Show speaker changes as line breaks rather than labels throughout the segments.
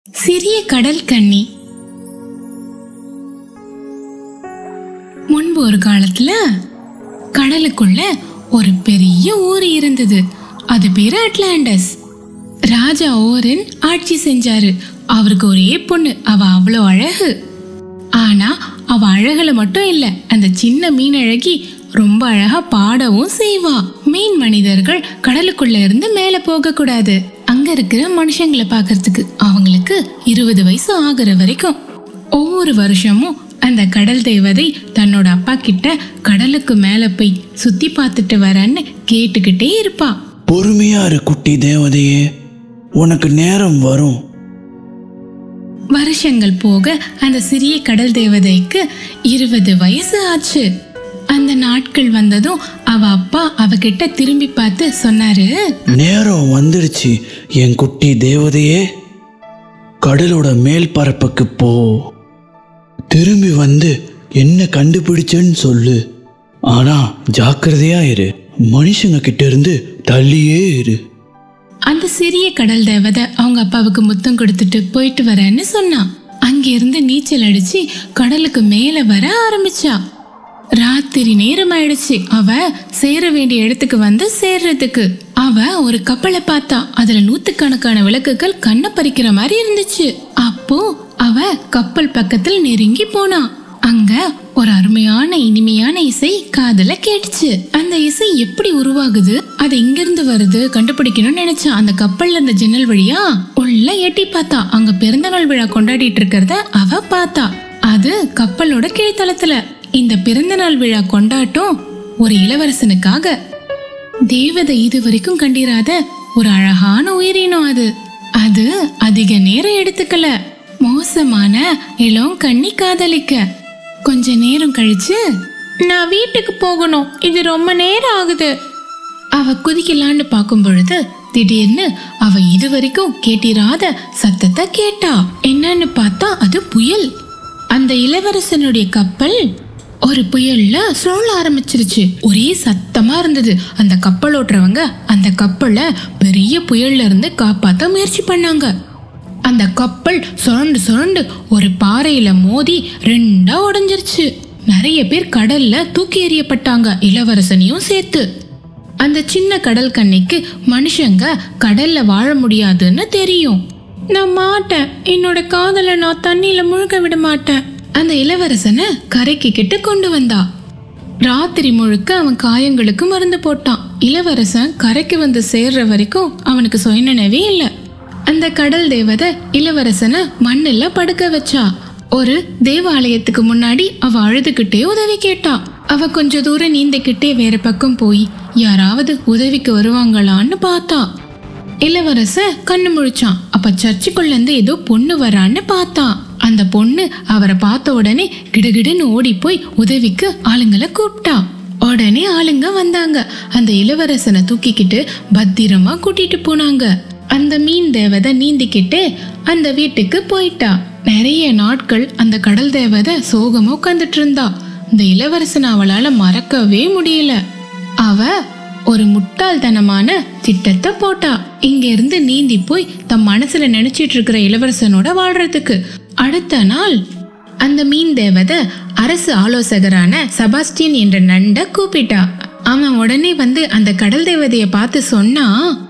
சிறிய கடல் கன்னி முன்பு ஒரு காலத்துல கடலுக்குள்ள ஒரு பெரிய ஊர் இருந்தது அது பேரு அட்லாண்டஸ் ராஜா ஓரன் ஆட்சி செஞ்சாரு அவருக்கு ஒரே பொண்ணு அவ அவ்வளோ அழகு ஆனா அவ அழகுல மட்டும் இல்ல அந்த சின்ன மீன் அழகி ரொம்ப அழகா பாடவும் செய்வா மீன் மனிதர்கள் கடலுக்குள்ள இருந்து மேல போக கூடாது அங்க இருக்கிற மனுஷங்களை பார்க்கறதுக்கு அவங்களுக்கு இருபது வயசு ஆகுற வரைக்கும் ஒவ்வொரு வருஷமும் அந்த கடல் தேவதை தன்னோட அப்பா கிட்ட கடலுக்கு மேல போய் சுத்தி பார்த்துட்டு வரேன்னு கேட்டுக்கிட்டே இருப்பா
பொறுமையா இரு குட்டி தேவதையே உனக்கு நேரம் வரும்
வருஷங்கள் போக அந்த சிறிய கடல் தேவதைக்கு இருபது வயசு ஆச்சு அந்த நாட்கள் வந்ததும் அவ அப்பா அவகிட்ட திரும்பி பார்த்து சொன்னாரு
நேரம் வந்துடுச்சு என் குட்டி தேவதையே கடலோட மேல் பரப்புக்கு போ திரும்பி வந்து என்ன கண்டுபிடிச்சேன்னு சொல்லு ஆனா ஜாக்கிரதையா இரு மனுஷங்க கிட்ட இருந்து தள்ளியே இரு
அந்த சிறிய கடல் தேவதை அவங்க அப்பாவுக்கு முத்தம் கொடுத்துட்டு போயிட்டு வரேன்னு சொன்னான் அங்கிருந்து நீச்சல் அடிச்சு கடலுக்கு மேல வர ஆரம்பிச்சா ராத்திரி நேரம் ஆயிடுச்சு அவ சேர வேண்டிய இடத்துக்கு வந்து சேர்றதுக்கு அவ ஒரு கப்பலை பார்த்தா அதுல நூத்துக்கணக்கான விளக்குகள் கண்ணை பறிக்கிற மாதிரி இருந்துச்சு அப்போ அவ கப்பல் பக்கத்தில் நெருங்கி போனா அங்க ஒரு அருமையான இனிமையான இசை காதுல கேட்டுச்சு அந்த இசை எப்படி உருவாகுது அது எங்க இருந்து வருது கண்டுபிடிக்கணும்னு நினைச்சா அந்த கப்பல்ல இருந்த ஜன்னல் வழியா உள்ள எட்டி பார்த்தா அங்க பிறந்தநாள் விழா கொண்டாடிட்டு இருக்கிறத அவ பார்த்தா அது கப்பலோட கீழ்த்தளத்துல இந்த பிறந்தநாள் விழா கொண்டாட்டம் ஒரு இளவரசனுக்காக தேவதை இது வரைக்கும் கண்டிராத ஒரு அழகான உயிரினம் அது அது அதிக நேரம் எடுத்துக்கல மோசமான இளம் கண்ணி காதலிக்க கொஞ்ச நேரம் கழிச்சு நான் வீட்டுக்கு போகணும் இது ரொம்ப நேரம் ஆகுது அவ குதிக்கலான்னு பார்க்கும் பொழுது திடீர்னு அவ இது வரைக்கும் கேட்டிராத சத்தத்தை கேட்டா என்னன்னு பார்த்தா அது புயல் அந்த இளவரசனுடைய கப்பல் ஒரு புயல்ல சுழல ஆரம்பிச்சிருச்சு ஒரே சத்தமா இருந்தது அந்த கப்பல் ஓட்டுறவங்க அந்த கப்பலை பெரிய புயல்ல இருந்து காப்பாத்த முயற்சி பண்ணாங்க அந்த கப்பல் சுரண்டு சுரண்டு ஒரு பாறையில மோதி ரெண்டா உடைஞ்சிருச்சு நிறைய பேர் கடல்ல தூக்கி எறியப்பட்டாங்க இளவரசனையும் சேர்த்து அந்த சின்ன கடல் கன்னிக்கு மனுஷங்க கடல்ல வாழ முடியாதுன்னு தெரியும் நான் மாட்டேன் என்னோட காதலை நான் தண்ணியில முழுக விட மாட்டேன் அந்த இளவரசனை கரைக்கு கிட்ட கொண்டு வந்தா ராத்திரி முழுக்க அவன் காயங்களுக்கு மருந்து போட்டான் இளவரசன் கரைக்கு வந்து சேர்ற வரைக்கும் அவனுக்கு சுயநினைவே இல்லை அந்த கடல் தேவதை இளவரசனை மண்ணுல படுக்க வச்சா ஒரு தேவாலயத்துக்கு முன்னாடி அவ அழுதுகிட்டே உதவி கேட்டா அவ கொஞ்ச தூரம் நீந்திக்கிட்டே வேற பக்கம் போய் யாராவது உதவிக்கு வருவாங்களான்னு பார்த்தா இளவரசன் கண்ணு முழிச்சான் அப்ப சர்ச்சுக்குள்ள இருந்து ஏதோ பொண்ணு வரான்னு பார்த்தான் அந்த பொண்ணு அவரை பார்த்த உடனே கிடுகிடுன்னு ஓடி போய் உதவிக்கு ஆளுங்களை கூப்பிட்டா உடனே ஆளுங்க வந்தாங்க அந்த இளவரசனை தூக்கிக்கிட்டு பத்திரமா கூட்டிட்டு போனாங்க அந்த மீன் தேவதை நீந்திக்கிட்டே அந்த வீட்டுக்கு போயிட்டா நிறைய நாட்கள் அந்த கடல் தேவதை சோகமா உட்காந்துட்டு இருந்தா இந்த இளவரசனை அவளால மறக்கவே முடியல அவ ஒரு முட்டாள்தனமான திட்டத்தை போட்டா இங்க இருந்து நீந்தி போய் தம் மனசுல நினைச்சிட்டு இருக்கிற இளவரசனோட வாழ்றதுக்கு அடுத்த நாள் அந்த மீன் தேவதை அரசு ஆலோசகரான செபாஸ்டியன் என்ற நண்ட கூப்பிட்டா அவன் உடனே வந்து அந்த கடல் தேவதைய பார்த்து சொன்னா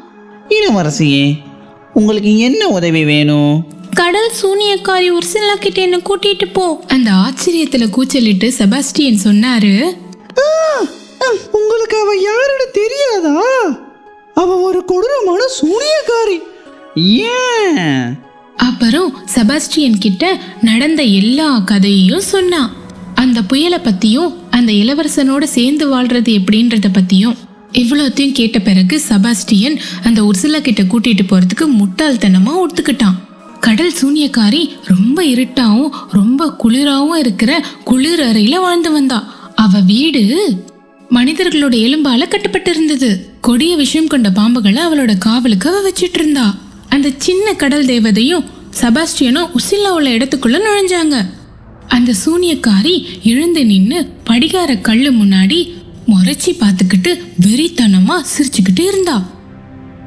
இளவரசியே உங்களுக்கு என்ன உதவி வேணும்
கடல் சூனியக்காரி உர்சிலா கிட்ட என்ன கூட்டிட்டு போ அந்த ஆச்சரியத்துல கூச்சலிட்டு செபாஸ்டியன் சொன்னாரு
உங்களுக்கு அவ யாருன்னு தெரியாதா அவ ஒரு கொடூரமான சூனியக்காரி
ஏன்
அப்புறம் செபாஸ்டியன் கிட்ட நடந்த எல்லா கதையையும் சொன்னான் அந்த புயலை பத்தியும் அந்த இளவரசனோட சேர்ந்து வாழ்றது எப்படின்றத பத்தியும் இவ்வளோத்தையும் கேட்ட பிறகு செபாஸ்டியன் அந்த உர்சிலா கிட்ட கூட்டிட்டு போறதுக்கு முட்டாள்தனமா ஒத்துக்கிட்டான் கடல் சூனியக்காரி ரொம்ப இருட்டாவும் ரொம்ப குளிராவும் இருக்கிற குளிர் அறையில வாழ்ந்து வந்தா அவ வீடு மனிதர்களோட எலும்பால கட்டப்பட்டிருந்தது கொடிய விஷயம் கொண்ட பாம்புகளை அவளோட காவலுக்கு அவ வச்சிட்டு இருந்தா அந்த சின்ன கடல் தேவதையும் செபாஸ்டியனும் உசில்லா உள்ள இடத்துக்குள்ள நுழைஞ்சாங்க அந்த சூனியக்காரி எழுந்து நின்னு படிகார கல்லு முன்னாடி முறைச்சி பார்த்துக்கிட்டு வெறித்தனமா சிரிச்சுக்கிட்டு இருந்தா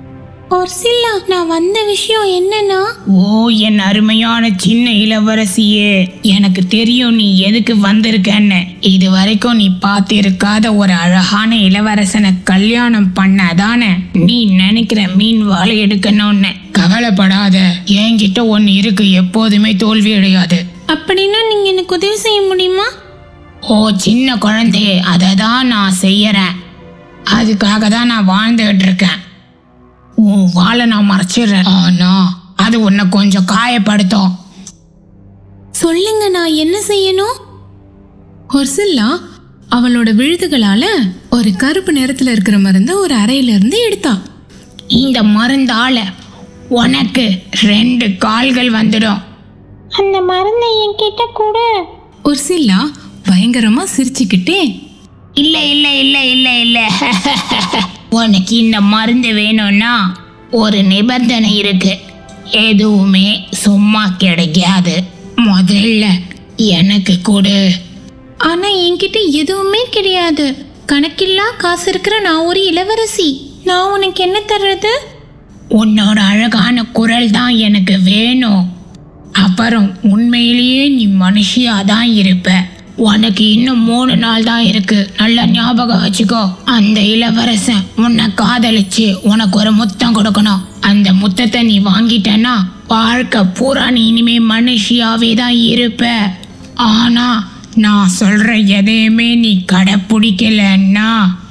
ஒர்சில்லா நான் வந்த விஷயம் என்னன்னா
ஓ என் அருமையான சின்ன இளவரசியே எனக்கு தெரியும் நீ எதுக்கு வந்திருக்கன்னு இது வரைக்கும் நீ பார்த்திருக்காத ஒரு அழகான இளவரசனை கல்யாணம் பண்ணதானே நீ நினைக்கிற மீன் வாழை எடுக்கணும்னு கவலைப்படாத என்கிட்ட ஒன்னு இருக்கு எப்போதுமே தோல்வி அடையாது
அப்படின்னா நீங்க எனக்கு உதவி செய்ய முடியுமா
ஓ சின்ன குழந்தையே அதை தான் நான் செய்யறேன் அதுக்காக தான் நான் வாழ்ந்துகிட்டு இருக்கேன் உன் வாழை நான் மறைச்சிடுறேன் ஆனா அது உன்னை கொஞ்சம் காயப்படுத்தும்
சொல்லுங்க நான் என்ன செய்யணும் ஒர்சில்லா அவளோட விழுதுகளால ஒரு கருப்பு நிறத்துல இருக்கிற மருந்த ஒரு அறையில இருந்து எடுத்தா
இந்த மருந்தால உனக்கு ரெண்டு கால்கள் வந்துடும்
அந்த மருந்தை என்கிட்ட கூட ஒர்சில்லா பயங்கரமா சிரிச்சுக்கிட்டே
இல்ல இல்ல இல்ல இல்ல இல்ல உனக்கு இந்த மருந்து வேணும்னா ஒரு நிபந்தனை இருக்கு எதுவுமே சும்மா கிடைக்காது முதல்ல எனக்கு கொடு
ஆனா என்கிட்ட எதுவுமே கிடையாது கணக்கில்லா காசு இருக்கிற நான் ஒரு இளவரசி நான் உனக்கு என்ன தர்றது
உன்னோட அழகான குரல் தான் எனக்கு வேணும் அப்புறம் உண்மையிலேயே நீ மனுஷியா தான் இருப்ப உனக்கு இன்னும் மூணு நாள் தான் இருக்கு நல்லா ஞாபகம் வச்சுக்கோ அந்த இளவரசன் உன்னை காதலிச்சு உனக்கு ஒரு முத்தம் கொடுக்கணும் அந்த முத்தத்தை நீ வாங்கிட்டேன்னா வாழ்க்கை பூரா நீ இனிமே மனுஷியாவே தான் இருப்ப ஆனா நான் சொல்ற எதையுமே நீ கடைப்பிடிக்கலன்னா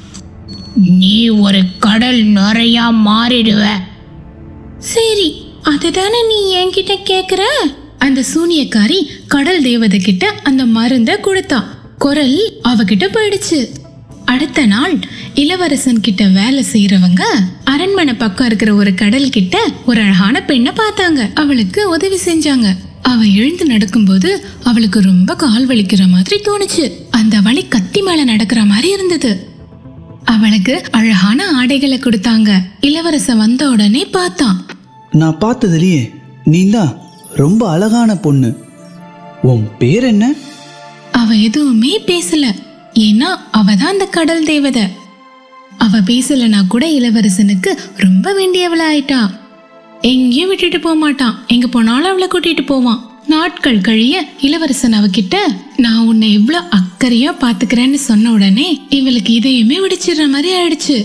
நீ ஒரு கடல் நுறையா மாறிடுவ
சரி அதுதானே நீ என்கிட்ட கேக்குற அந்த சூனியக்காரி கடல் தேவதை கிட்ட அந்த மருந்த கொடுத்தா குரல் அவகிட்ட போயிடுச்சு அடுத்த நாள் இளவரசன் கிட்ட வேலை செய்யறவங்க அரண்மனை பக்கம் இருக்கிற ஒரு கடல் கிட்ட ஒரு அழகான பெண்ணை பார்த்தாங்க அவளுக்கு உதவி செஞ்சாங்க அவ எழுந்து நடக்கும்போது அவளுக்கு ரொம்ப கால் வலிக்கிற மாதிரி தோணுச்சு அந்த வலி கத்தி மேல நடக்கிற மாதிரி இருந்தது அவளுக்கு அழகான ஆடைகளை கொடுத்தாங்க இளவரசன் வந்த உடனே பார்த்தான்
நான் பார்த்ததுலயே நீ தான் ரொம்ப அழகான பொண்ணு உன் பேர் என்ன
அவ எதுவுமே பேசல ஏன்னா அவ தான் அந்த கடல் தேவதை அவ பேசலனா கூட இளவரசனுக்கு ரொம்ப வேண்டியவளா ஆயிட்டா எங்கேயும் விட்டுட்டு போக மாட்டான் எங்க போனாலும் அவளை கூட்டிட்டு போவான் நாட்கள் கழிய இளவரசன் அவகிட்ட நான் உன்னை எவ்வளவு அக்கறையா பாத்துக்கிறேன்னு சொன்ன உடனே இவளுக்கு இதையுமே விடிச்சிடுற மாதிரி ஆயிடுச்சு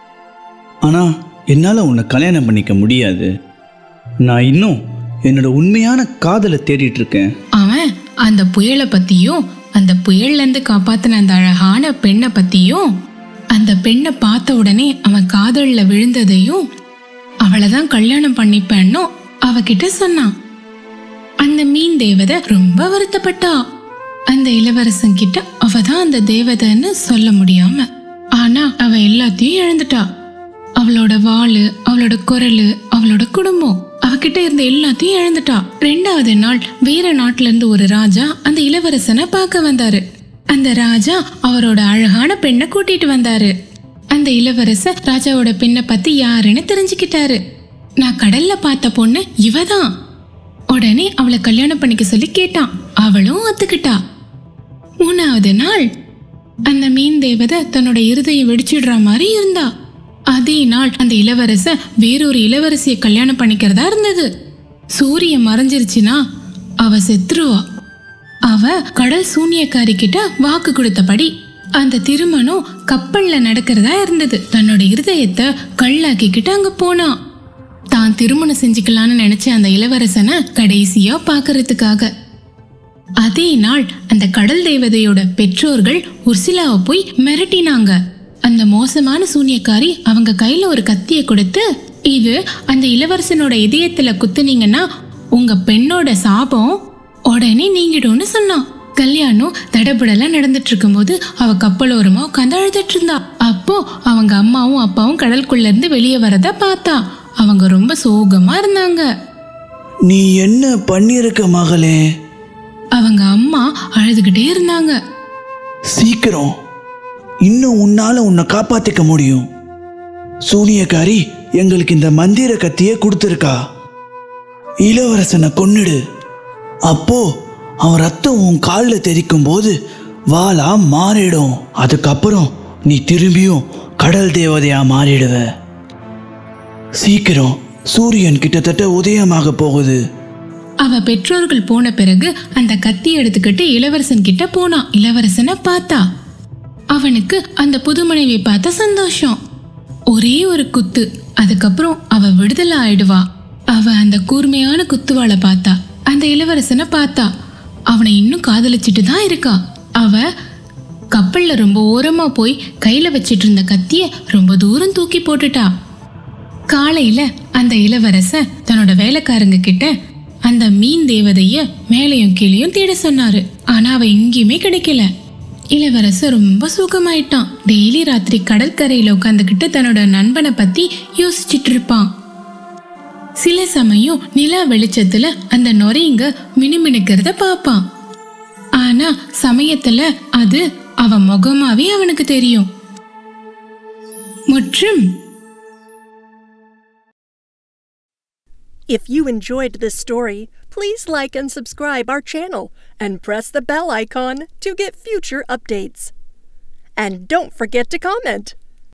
ஆனா என்னால உன்னை கல்யாணம் பண்ணிக்க முடியாது நான் இன்னும் என்னோட உண்மையான காதலை தேடிட்டு இருக்கேன்
அவன் அந்த புயலை பத்தியும் அந்த புயல்ல இருந்து காப்பாத்தின அந்த அழகான பெண்ணை பத்தியும் அந்த பெண்ணை பார்த்த உடனே அவன் காதல்ல விழுந்ததையும் அவளை தான் கல்யாணம் பண்ணிப்பேன்னு அவகிட்ட சொன்னான் அந்த மீன் தேவதை ரொம்ப வருத்தப்பட்டா அந்த இளவரசன் கிட்ட அவ தான் அந்த தேவதைன்னு சொல்ல முடியாம ஆனா அவ எல்லாத்தையும் இழந்துட்டா அவளோட வாளு அவளோட குரலு அவளோட குடும்பம் அவகிட்ட இருந்த எல்லாத்தையும் இழந்துட்டா ரெண்டாவது நாள் வேற நாட்டுல இருந்து ஒரு ராஜா அந்த இளவரசனை பார்க்க வந்தாரு அந்த ராஜா அவரோட அழகான பெண்ணை கூட்டிட்டு வந்தாரு அந்த இளவரசர் ராஜாவோட பெண்ணை பத்தி யாருன்னு தெரிஞ்சுக்கிட்டாரு நான் கடல்ல பார்த்த பொண்ணு இவதான் உடனே அவளை கல்யாணம் பண்ணிக்க சொல்லி கேட்டான் அவளும் ஒத்துக்கிட்டா மூணாவது நாள் அந்த மீன் தேவதை தன்னோட இருதயம் வெடிச்சிடுற மாதிரி இருந்தா அதே நாள் அந்த இளவரசன் வேறொரு இளவரசியை கல்யாணம் பண்ணிக்கிறதா இருந்தது சூரியன் மறைஞ்சிருச்சுன்னா அவ செத்துருவா அவ கடல் சூனியக்காரி கிட்ட வாக்கு கொடுத்தபடி அந்த திருமணம் கப்பல்ல நடக்கிறதா இருந்தது தன்னோட இருதயத்தை கல்லாக்கிக்கிட்டு அங்க போனான் தான் திருமணம் செஞ்சுக்கலாம்னு நினைச்ச அந்த இளவரசனை கடைசியா பார்க்கறதுக்காக அதே நாள் அந்த கடல் தேவதையோட பெற்றோர்கள் உர்சிலாவை போய் மிரட்டினாங்க அந்த மோசமான சூனியக்காரி அவங்க கையில ஒரு கத்தியை கொடுத்து இது அந்த இளவரசனோட இதயத்துல குத்துனீங்கன்னா உங்க பெண்ணோட சாபம் உடனே நீங்கிடும்னு சொன்னான் கல்யாணம் தடபுடலாம் நடந்துட்டு இருக்கும்போது அவ கப்பலோரமா உட்காந்து அழுதுட்டு இருந்தா அப்போ அவங்க அம்மாவும் அப்பாவும் கடலுக்குள்ள இருந்து வெளியே வரத பார்த்தா அவங்க ரொம்ப சோகமா இருந்தாங்க
நீ என்ன பண்ணியிருக்க மகளே
அவங்க அம்மா அழுதுகிட்டே இருந்தாங்க
சீக்கிரம் இன்னும் உன்னால உன்னை காப்பாத்திக்க முடியும் சூனியக்காரி எங்களுக்கு இந்த மந்திர கத்தியை கொடுத்துருக்கா இளவரசனை கொன்னுடு அப்போ அவன் ரத்தம் உன் காலில் தெரிக்கும் போது வாளா மாறிடும் அதுக்கப்புறம் நீ திரும்பியும் கடல் தேவதையா மாறிடுவ சீக்கிரம் சூரியன் கிட்டத்தட்ட உதயமாக போகுது
அவ பெற்றோர்கள் போன பிறகு அந்த கத்தி எடுத்துக்கிட்டு இளவரசன் கிட்ட போனான் இளவரசனை பார்த்தா அவனுக்கு அந்த புது மனைவி பார்த்த சந்தோஷம் ஒரே ஒரு குத்து அதுக்கப்புறம் அவ விடுதலை ஆயிடுவா அவ அந்த கூர்மையான குத்துவாளை பார்த்தா அந்த இளவரசனை பார்த்தா அவனை இன்னும் காதலிச்சிட்டு தான் இருக்கா அவ கப்பல்ல ரொம்ப ஓரமா போய் கையில வச்சிட்டு இருந்த கத்திய ரொம்ப தூரம் தூக்கி போட்டுட்டா காலையில அந்த இளவரசன் தன்னோட வேலைக்காரங்க கிட்ட அந்த மீன் தேவதைய மேலையும் கீழையும் தேட சொன்னாரு ஆனா அவ எங்கேயுமே கிடைக்கல இளவரசர் ரொம்ப சுகமாயிட்டான் டெய்லி ராத்திரி கடற்கரையில உட்காந்துக்கிட்டு தன்னோட நண்பனை பத்தி யோசிச்சிட்டு இருப்பான் சில சமயம் நிலா வெளிச்சத்துல அந்த நொரைங்க மினுமினுக்கிறத பார்ப்பான் ஆனா சமயத்துல அது அவன் முகமாவே அவனுக்கு தெரியும் மற்றும்
If you enjoyed this story, please like and subscribe our channel and press the bell icon to get future updates. And don't forget to comment.